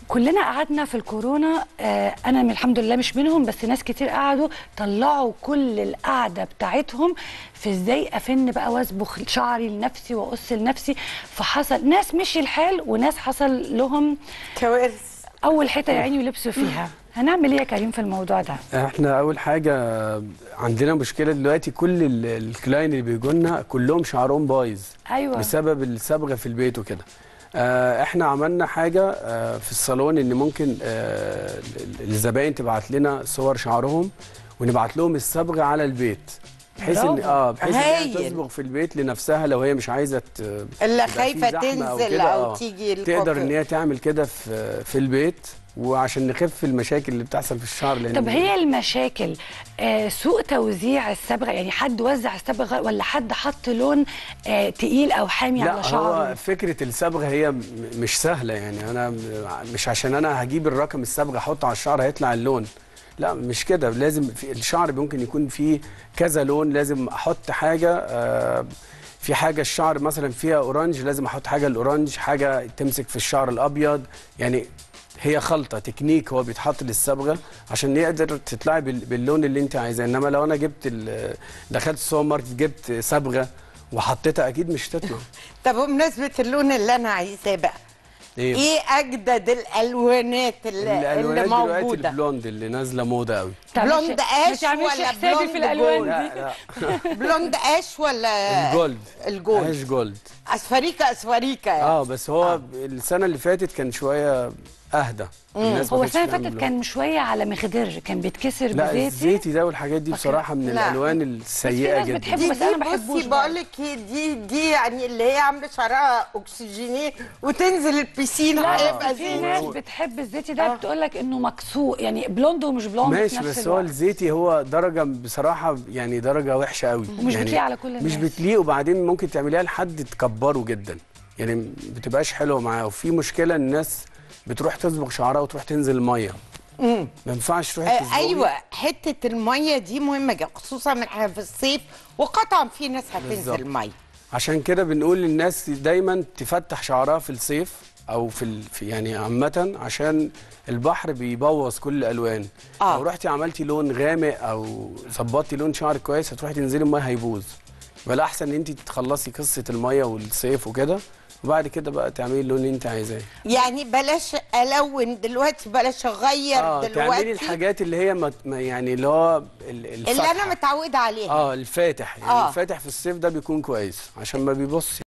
كلنا قعدنا في الكورونا آه، انا من الحمد لله مش منهم بس ناس كتير قعدوا طلعوا كل القعده بتاعتهم في ازاي افن بقى واصبغ شعري لنفسي واقص لنفسي فحصل ناس مشي الحال وناس حصل لهم كوارث اول حته يا عيني ولبسوا فيها هنعمل ايه يا كريم في الموضوع ده احنا اول حاجه عندنا مشكله دلوقتي كل ال- الكلاين اللي بيجوا لنا كلهم شعرهم بايظ ايوه بسبب الصبغه في البيت وكده آه، احنا عملنا حاجه آه، في الصالون ان ممكن آه، ال- الزباين تبعت لنا صور شعرهم ونبعت لهم الصبغه على البيت بحيث ان برافو. اه بحيث ان هي هايل. تصبغ في البيت لنفسها لو هي مش عايزه ت- اللي يبقى في خايفه زحمة أو تنزل كده، او آه. تيجي تقدر الكوافير. ان هي تعمل كده في في البيت وعشان نخف المشاكل اللي بتحصل في الشعر لان طب هي المشاكل آه سوء توزيع الصبغه يعني حد وزع الصبغه ولا حد حط لون آه تقيل او حامي على لا شعره هو فكره الصبغه هي م- مش سهله يعني انا م- مش عشان انا هجيب الرقم الصبغه احطه على الشعر هيطلع اللون لا مش كده لازم في الشعر ممكن يكون فيه كذا لون لازم احط حاجه آه، في حاجه الشعر مثلا فيها اورانج لازم احط حاجه الاورانج حاجه تمسك في الشعر الابيض يعني هي خلطه تكنيك هو بيتحط للصبغه عشان يقدر تطلعي بال- باللون اللي انت عايزاه انما لو انا جبت ال- دخلت السوبر ماركت جبت صبغه وحطيتها اكيد مش هتطلع طب بمناسبه اللون اللي انا عايزاه بقى ايه ايه اجدد الالوانات اللي, اللي الالوانات دلوقتي موجوده البلوند اللي نازله موضه قوي تعملش- بلوند ما آش تعملش ولا حسابي بلوند في الالوان جولد؟ دي لا لا بلوند اش ولا الجولد الجولد ايش جولد اسفريكا اسفريكا يعني. اه بس هو السنه اللي فاتت كان شويه اهدى الناس ما هو كانتش السنه اللي بتعمل فاتت بلوند. كان شويه على مخدر كان بيتكسر لا بزيتي الزيتي ده والحاجات دي أوكي. بصراحه من لا. الالوان بس السيئه في ناس جدا بتحبه. دي بس أنا دي ما بحبوش بصي برضه. بقول لك دي دي يعني اللي هي عامله شعرها اكسجينيه وتنزل البسين هيبقى في زيت ناس بتحب الزيتي ده بتقول لك انه مكسور يعني بلوند ومش بلوند في ماشي نفس بس هو الوقت. الزيتي هو درجه بصراحه يعني درجه وحشه قوي ومش يعني بتليق على كل مش الناس. بتليق وبعدين ممكن تعمليها لحد تكبره جدا يعني ما بتبقاش حلوه معاه وفي مشكله إن الناس بتروح تصبغ شعرها وتروح تنزل الميه ما ينفعش تروحي آه تصبغي ايوه حته الميه دي مهمه جدا خصوصا من احنا في الصيف وقطعا في ناس بالظبط. هتنزل الميه عشان كده بنقول للناس دايما تفتح شعرها في الصيف او في, ال... في يعني عامه عشان البحر بيبوظ كل الالوان آه. لو رحتي عملتي لون غامق او ظبطتي لون شعرك كويس هتروحي تنزلي الميه هيبوظ يبقى احسن ان انت تخلصي قصه الميه والصيف وكده وبعد كده بقى تعملي اللون اللي انت عايزاه يعني بلاش الون دلوقتي بلاش اغير اه تعملي دلوقتي الحاجات اللي هي ما... ما يعني اللي هو ال- اللي الفاتحة. انا متعوده عليها اه الفاتح يعني آه. الفاتح في الصيف ده بيكون كويس عشان ما بيبص